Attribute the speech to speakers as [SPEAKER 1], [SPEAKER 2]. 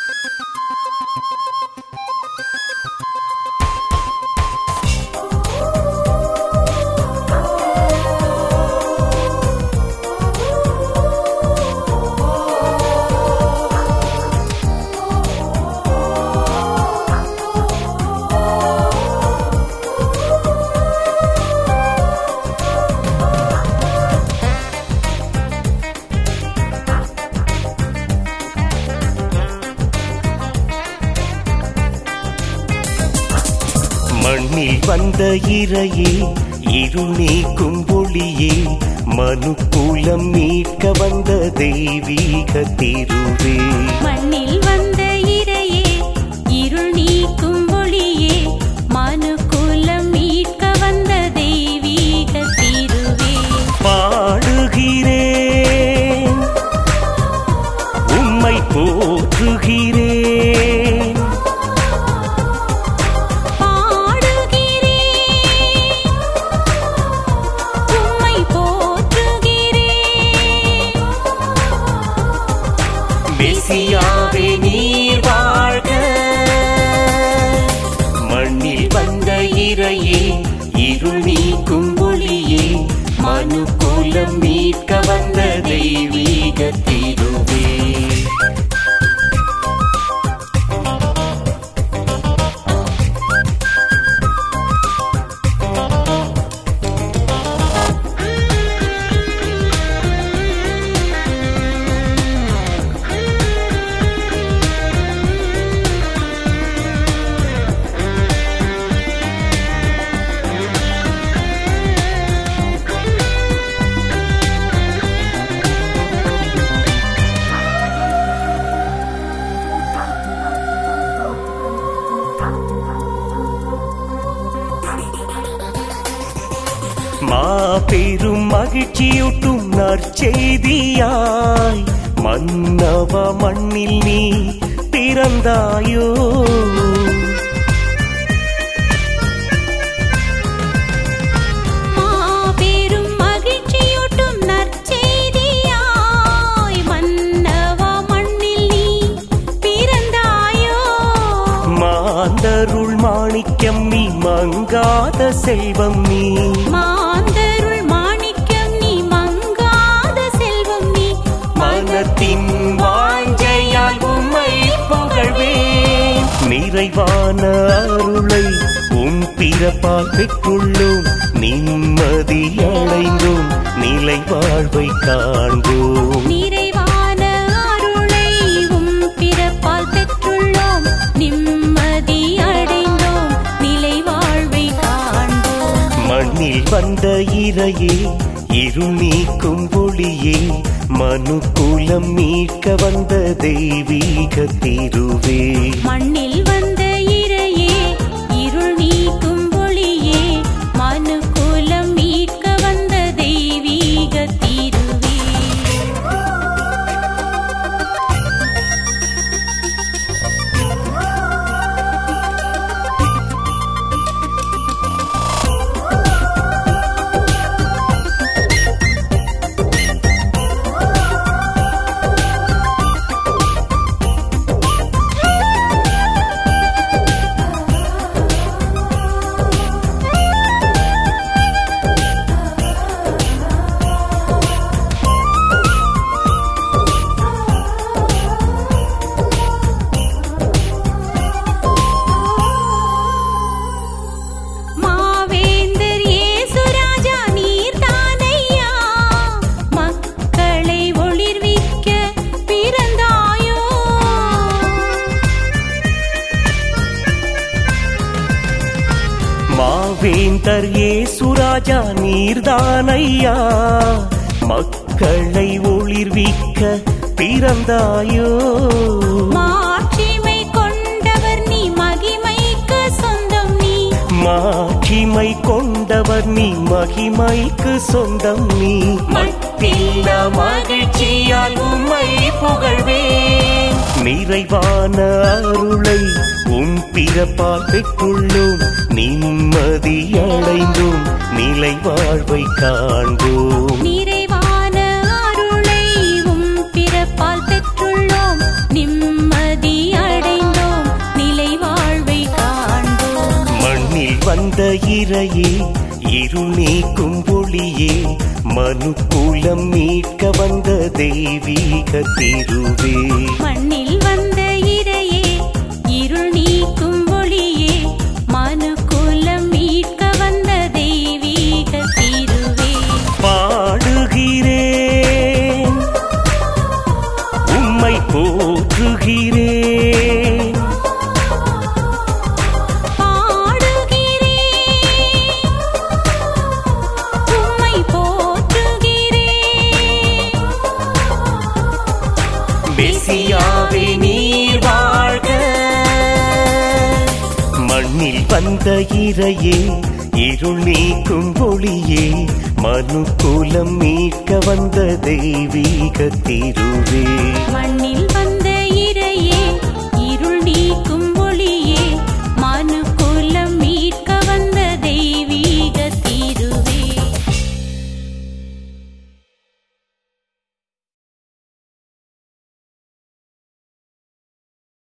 [SPEAKER 1] மண்ணில் வந்த இறையே இருள் நீக்கும் ஒளியே மனு குலம் மீட்க வந்த தெய்வீக திருவே
[SPEAKER 2] மண்ணில் வந்த இறையே இருள் நீக்கும் ஒளியே மனு குலம் மீட்க வந்த தெய்வீக திருவே
[SPEAKER 1] பாடுகிறேன் உம்மை போற்றுகிறேன்
[SPEAKER 2] பாடுகிறேன் உம்மை போற்றுகிறேன்
[SPEAKER 1] மெசியாவே நீர் வாழ்க மண்ணில் வந்த இறையே இருள் நீக்கும் ஒளியே மனு குலம் மீட்க வந்த தெய்வீக திருவே மாபெரும் மகிழ்ச்சியூட்டும் நற்செய்தியாய் மன்னவ மண்ணில் நீ பிறந்தாயோ
[SPEAKER 2] மாபெரும் மகிழ்ச்சியூட்டும் நற்செய்தியாய் மன்னவா மண்ணில் நீ பிறந்தாயோ
[SPEAKER 1] மாந்தருள் மாணிக்கம் நீ மங்காத செல்வம் நீ
[SPEAKER 2] மாந்தருள் மாணிக்கம் நீ மங்காத செல்வம் நீ
[SPEAKER 1] மனத்தின் வாஞ்சையால் உம்மை புகழ்வேன் நிறைவான அருளை உம் பிறப்பால் பெற்றுள்ளோம் நிம்மதி அடைந்தோம் நிலை வாழ்வை காண்போம்
[SPEAKER 2] நிறைவான அருளை உம் பிறப்பால் பெற்றுள்ளோம் நிம்மதி அடைந்தோம் நிலை வாழ்வை காண்போம்
[SPEAKER 1] மண்ணில் வந்த இறையே இருள் நீக்கும் ஒளியே மனு குலம் மீட்க வந்த தெய்வீக திருவே
[SPEAKER 2] மண்ணில் வந்த இறையே இருள் நீக்கும் ஒளியே மனு குலம் மீட்க வந்த தெய்வீக தீருவே மாவேந்தர் இயேசுராஜா நீர்தானையா மக்களை ஒளிர்விக்க பிறந்தாயோ
[SPEAKER 1] மாவேந்தர் ஏசுராஜா நீர்தானையா மக்களை ஒளிர்விக்க பிறந்தாயோ
[SPEAKER 2] மாட்சிமை கொண்டவர் நீ மகிமைக்கு சொந்தம் நீ
[SPEAKER 1] மாட்சிமை கொண்டவர் நீ மகிமைக்கு சொந்தம் நீ மட்டில்ல மகிழ்ச்சியால் உம்மை புகழ்வேன் நிறைவான அருளை உம் பிறப்பால் பெற்றுள்ளோம் நிம்மதி அடைந்தோம் நிலை வாழ்வை காண்போம்
[SPEAKER 2] நிறைவான அருளை உம் பிறப்பால் பெற்றுள்ளோம் நிம்மதி
[SPEAKER 1] இறையே இருள் நீக்கும் ஒளியே மனு குலம் மீட்க வந்த தெய்வீக திருவே
[SPEAKER 2] மண்ணில் வந்த இரையே இருள் நீக்கும் ஒளியே மனு குலம் மீட்க வந்த தெய்வீக திருவே
[SPEAKER 1] பாடுகிறேன் உம்மை போற்றுகிறேன்
[SPEAKER 2] பாடுகிறேன் உம்மை போற்றுகிறேன்
[SPEAKER 1] மெசியாவே நீர் வாழ்க மண்ணில் வந்த இறையே இருள் நீக்கும் ஒளியே மனு குலம் மீட்க வந்த தெய்வீக திருவே
[SPEAKER 2] மண்ணில்